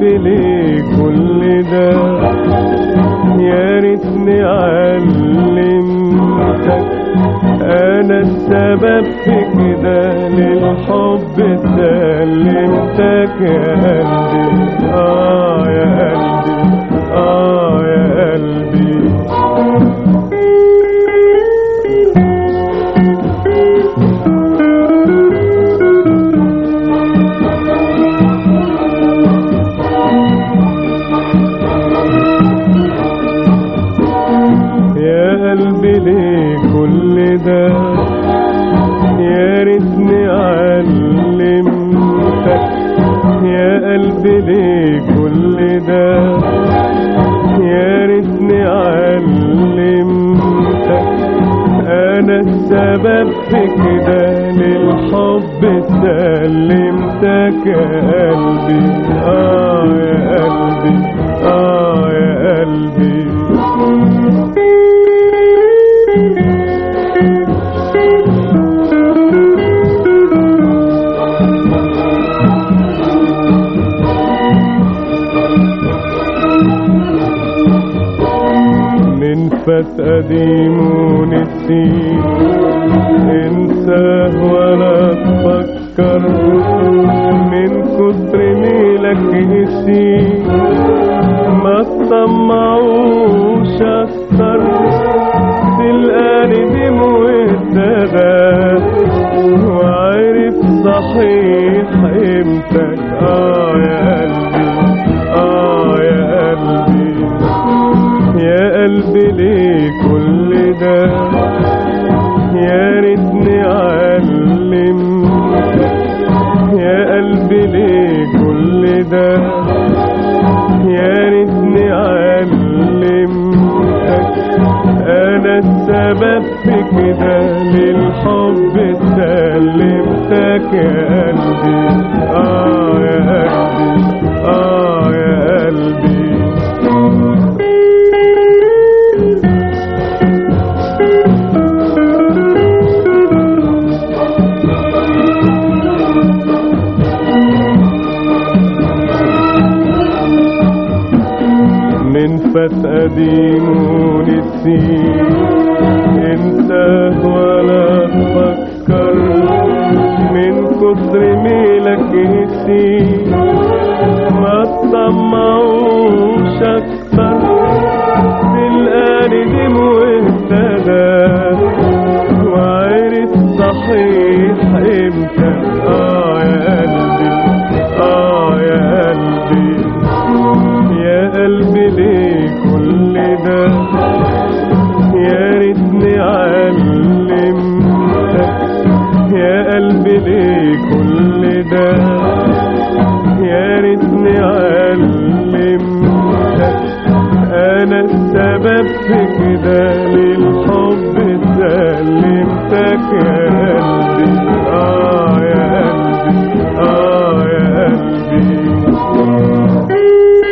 قلبي ليه كل ده يا ريتني علمتك انا السبب في كده للحب سلمتك يا قلبي اه يا قلبي اه يا قلبي يا قلبي ليه كل ده يا ريتني علمتك يا قلبي ليه كل ده يا ريتني علمتك انا السبب في كده للحب سلمتك يا قلبي اه يا قلبي اه يا قلبي من فات قديم ونسيت انساه ولا تفكر من كتر ميلك نسيت ما تطمعوش اكتر تلقاني دي مهددة وعرف صحيح قيمتك اه يا قلبي اه يا قلبي يا قلبي ليه كل ده يا ريتني علمتك يا قلبي ليه كل ده يا ريتني علمتك انا السبب في كده للحب سلمتك يا قلبي اه يا قلبي اه يا قلبي من فات قديم ونسيت انساه ولا تفكر من كتر ميلك نسيت ما تطمعوش اكتر تلقاني دي مهتدى وعرف صحيح امتى اه يا قلبي اه يا قلبي يا قلبي ليه كل ده يا ريتني علمتك يا قلبي ليه كل ده يا ريتني علمتك انا السبب في كده للحب سلمتك يا قلبي اه يا قلبي اه يا قلبي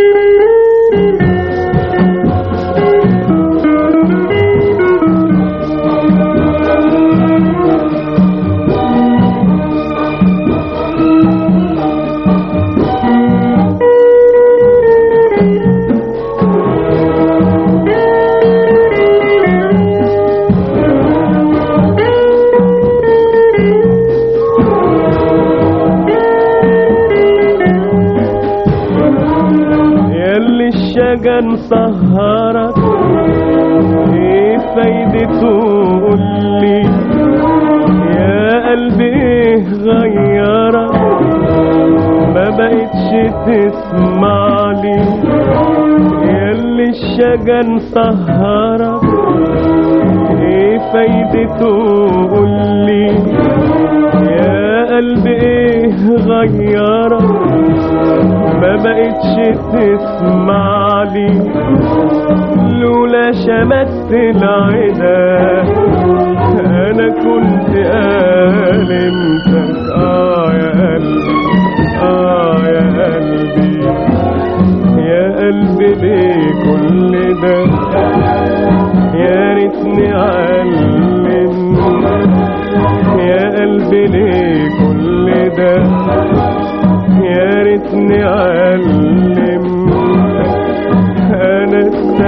ياللي الشجن سهرك ايه فايدته قولي يا قلبي ايه غيرك ما بقتش تسمع لي ياللي الشجن سهرك ايه فايدته قولي يا قلبي ايه غيرك ما بقتش تسمع لي لولا شمت العدا انا كنت ألمتك اه يا قلبي اه يا قلبي يا قلبي ليه كل ده يا ريتني علمتك يا قلبي ليه كل ده يا ريتني علمتك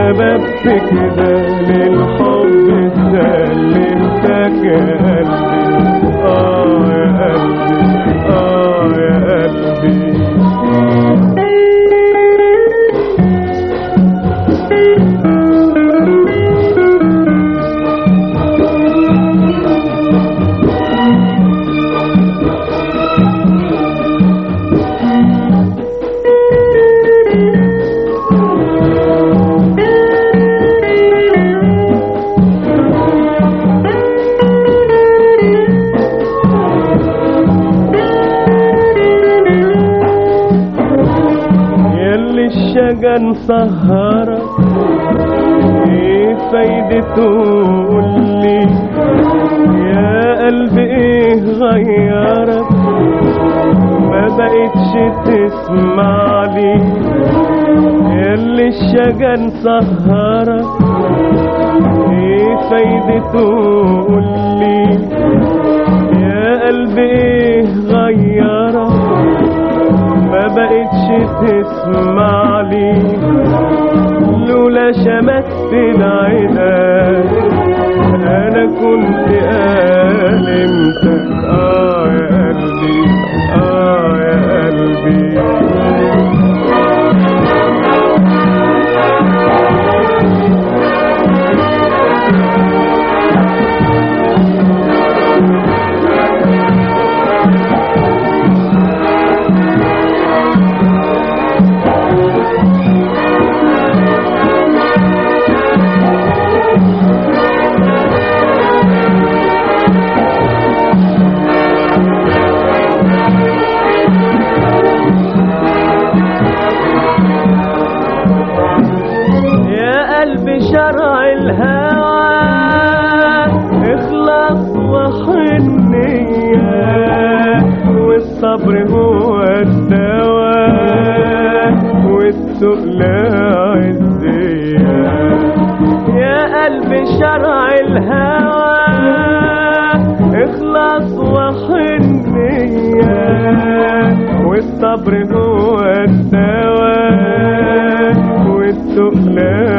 السبب في كده للحب سلمتك يا قلبي اه يا قلبي اه يا قلبي ياللي الشجن سهرك ايه فايدته قولي يا قلبي ايه غيرك ما بقتش تسمع لي ياللي الشجن سهرك ايه فايدته قولي يا قلبي ايه غيرك ما بقتش تسمع لي لولا شمت العينات انا كنت ألمتك اه يا قلبي اه يا قلبي يا قلبي شرع الهوى اخلص وحنية والصبر هو الدواء والسؤل عزية يا قلبي شرع الهوى اخلص وحنية والصبر هو الدواء والسؤل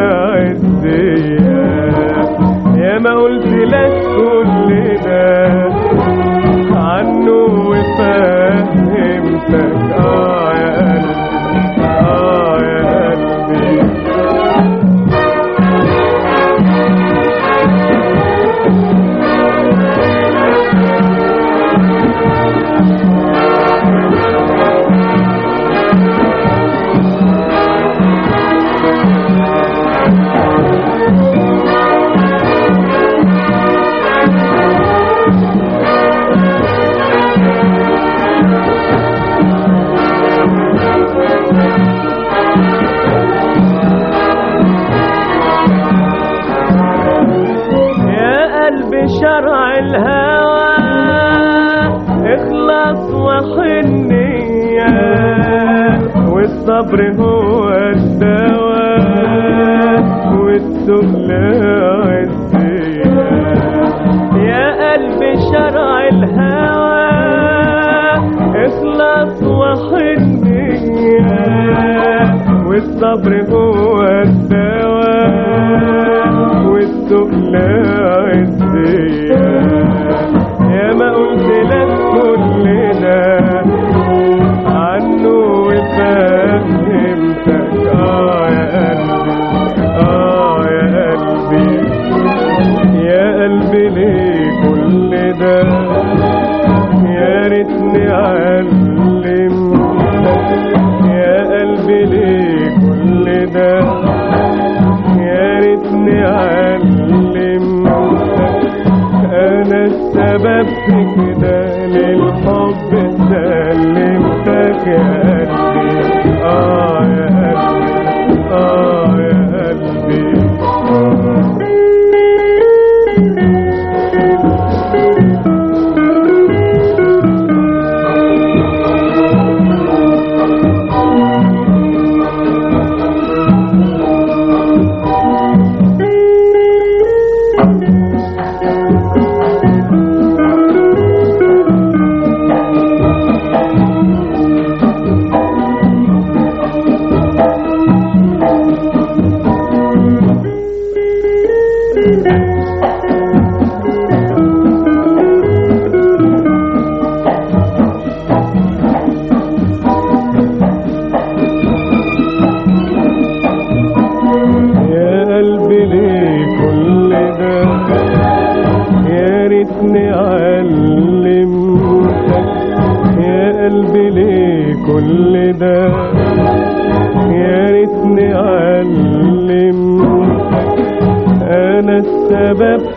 عزية يا ما قلت لك كل ده عنه وفهمتك اه يا قلبي اه يا قلبي يا قلبي شرع الهوى اخلص وحنية والصبر هو الدواء والسؤل عزية يا قلبي شرع الهوى اخلص وحنية والصبر هو الدواء والسؤل عزية يا ما قلت لك كل ده عنه وفهمتك اه يا قلبي اه يا قلبي يا قلبي ليه كل ده يا ريتني علمتك يا قلبي ليه كل ده يا ريتني علمتك انا السبب في كده للحب سلمتك يا قلبي اه يا قلبي اه يا قلبي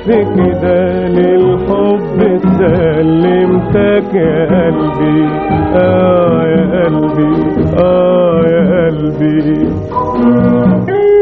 بس كده للحب سلمتك يا قلبي اه يا قلبي اه يا قلبي